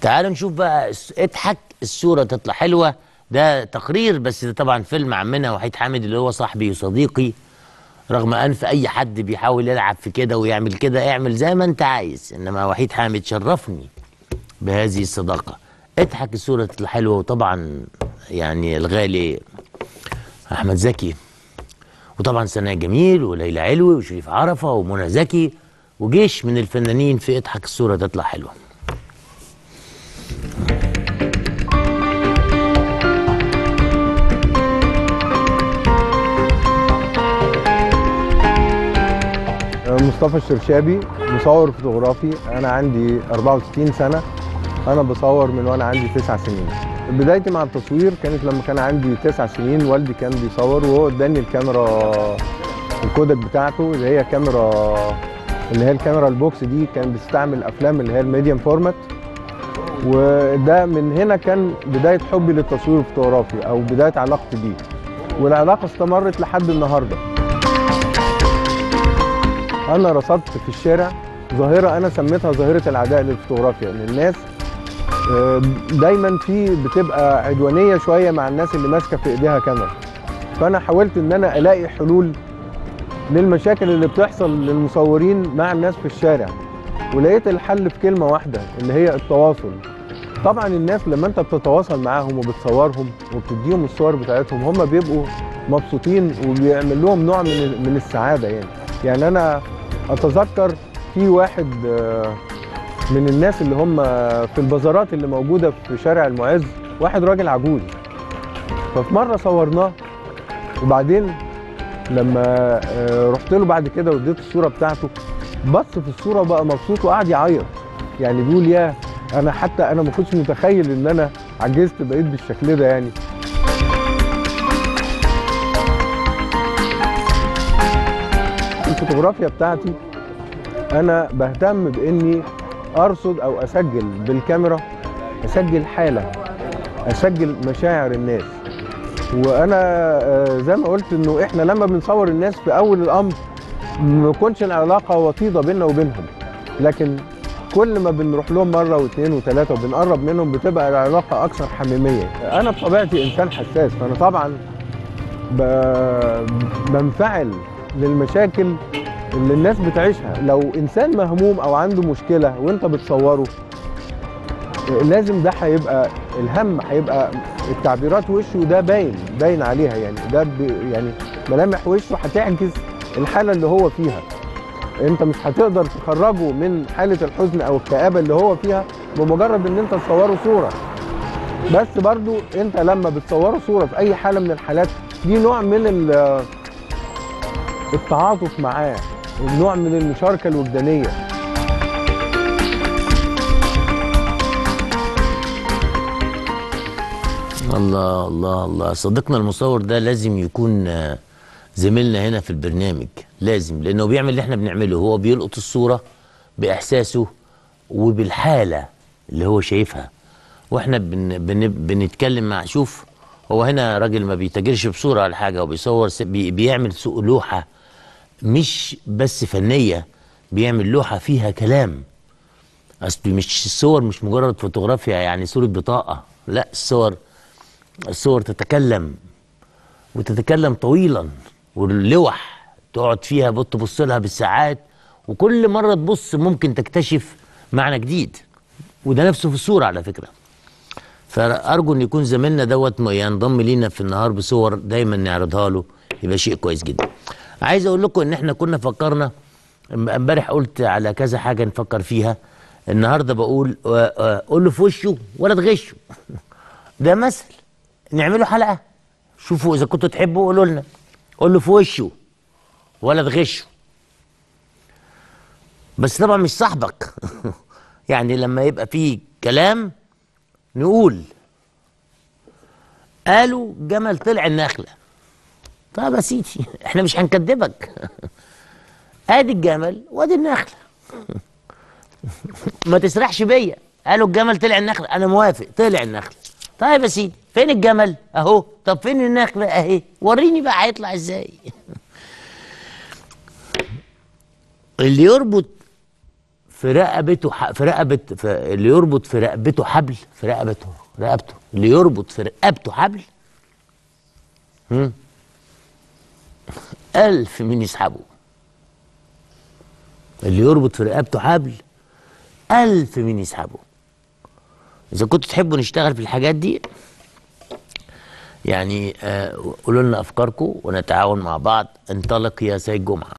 تعالوا نشوف بقى الس- اضحك الصورة تطلع حلوة ده تقرير بس ده طبعا فيلم عمنا وحيد حامد اللي هو صاحبي وصديقي رغم أنف أي حد بيحاول يلعب في كده ويعمل كده اعمل زي ما أنت عايز إنما وحيد حامد شرفني بهذه الصداقة اضحك الصورة تطلع حلوة وطبعا يعني الغالي أحمد زكي وطبعا سناء جميل وليلى علوي وشريف عرفة ومنى زكي وجيش من الفنانين في اضحك الصورة تطلع حلوة مصطفى الشرشابي مصور فوتوغرافي انا عندي 64 سنه انا بصور من وانا عندي تسع سنين بدايتي مع التصوير كانت لما كان عندي تسع سنين والدي كان بيصور وهو اداني الكاميرا الكودك بتاعته اللي هي كاميرا اللي هي الكاميرا البوكس دي كان بتستعمل افلام اللي هي الميديم فورمات وده من هنا كان بدايه حبي للتصوير الفوتوغرافي او بدايه علاقتي بيه والعلاقه استمرت لحد النهارده انا رصدت في الشارع ظاهره انا سميتها ظاهره العداء للفوتوغرافيا ان الناس آه، دايما في بتبقى عدوانيه شويه مع الناس اللي ماسكه في ايديها كاميرا فانا حاولت ان انا الاقي حلول للمشاكل اللي بتحصل للمصورين مع الناس في الشارع ولقيت الحل في كلمه واحده اللي هي التواصل طبعا الناس لما انت بتتواصل معاهم وبتصورهم وبتديهم الصور بتاعتهم هم بيبقوا مبسوطين وبيعمل لهم نوع من من السعاده يعني يعني انا اتذكر في واحد آه، من الناس اللي هم في البازارات اللي موجوده في شارع المعز واحد راجل عجوز ففي مره صورناه وبعدين لما آه، رحت له بعد كده واديته الصوره بتاعته بص في الصوره وبقى مبسوط وقعد يعيط يعني بيقول يا انا حتى انا ما كنتش متخيل ان انا عجزت بقيت بالشكل ده يعني الفوتوغرافيا بتاعتي انا بهتم باني ارصد او اسجل بالكاميرا اسجل حاله اسجل مشاعر الناس وانا آه، زي ما قلت انه احنا لما بنصور الناس في اول الامر ما تكونش العلاقه وطيده بيننا وبينهم لكن كل ما بنروح لهم مره واثنين وثلاثه وبنقرب منهم بتبقى العلاقه اكثر حميميه انا بطبيعتي انسان حساس فانا طبعا ب- بنفعل للمشاكل اللي الناس بتعيشها لو انسان مهموم او عنده مشكله وانت بتصوره لازم ده هيبقى الهم هيبقى التعبيرات وشه ده باين باين عليها يعني ده ب- يعني ملامح وشه هتعكس الحاله اللي هو فيها انت مش هتقدر تخرجه من حاله الحزن او الكآبه اللي هو فيها بمجرد ان انت تصوره صوره بس برضو انت لما بتصوره صوره في اي حاله من الحالات دي نوع من ال- التعاطف معاه نوع من المشاركه الوجدانيه الله الله الله صديقنا المصور ده لازم يكون آه، زميلنا هنا في البرنامج لازم لانه بيعمل اللي احنا بنعمله هو بيلقط الصوره باحساسه وبالحاله اللي هو شايفها واحنا بن بن بنتكلم مع شوف هو هنا راجل ما بيتاجرش بصوره ولا حاجه وبيصور س- بي بيعمل سوق لوحه مش بس فنيه بيعمل لوحه فيها كلام اصل مش الصور مش مجرد فوتوغرافيا يعني صوره بطاقه لا الصور الصور تتكلم وتتكلم طويلا واللوح تقعد فيها بص تبص لها بالساعات وكل مره تبص ممكن تكتشف معنى جديد وده نفسه في الصوره على فكره فارجو ان يكون زميلنا دوت م- ينضم لينا في النهار بصور دايما نعرضها له يبقى شيء كويس جدا عايز اقول لكم ان احنا كنا فكرنا ام- امبارح قلت على كذا حاجه نفكر فيها النهارده بقول آه، آه، قول له في وشه ولا تغشه ده مثل نعمله حلقه شوفوا اذا كنتوا تحبوا قولوا لنا قول له في وشه ولا تغشه بس طبعا مش صاحبك يعني لما يبقى فيه كلام نقول قالوا جمل طلع النخله طب يا سيدي احنا مش هنكدبك ادي الجمل وادي النخله ما تسرحش بيا قالوا الجمل طلع النخله انا موافق طلع النخله طيب يا سيدي فين الجمل اهو طب فين النخله اهي وريني بقى هيطلع ازاي اللي يربط في رقبته ح- في رقبه في اللي يربط في رقبته حبل في رقبته رقبته اللي يربط في رقبته حبل هم؟ ألف مين يسحبه اللي يربط في رقبته حبل ألف مين يسحبه إذا كنتوا تحبوا نشتغل في الحاجات دي يعني آه، قولوا لنا أفكاركم ونتعاون مع بعض انطلق يا سيد جمعة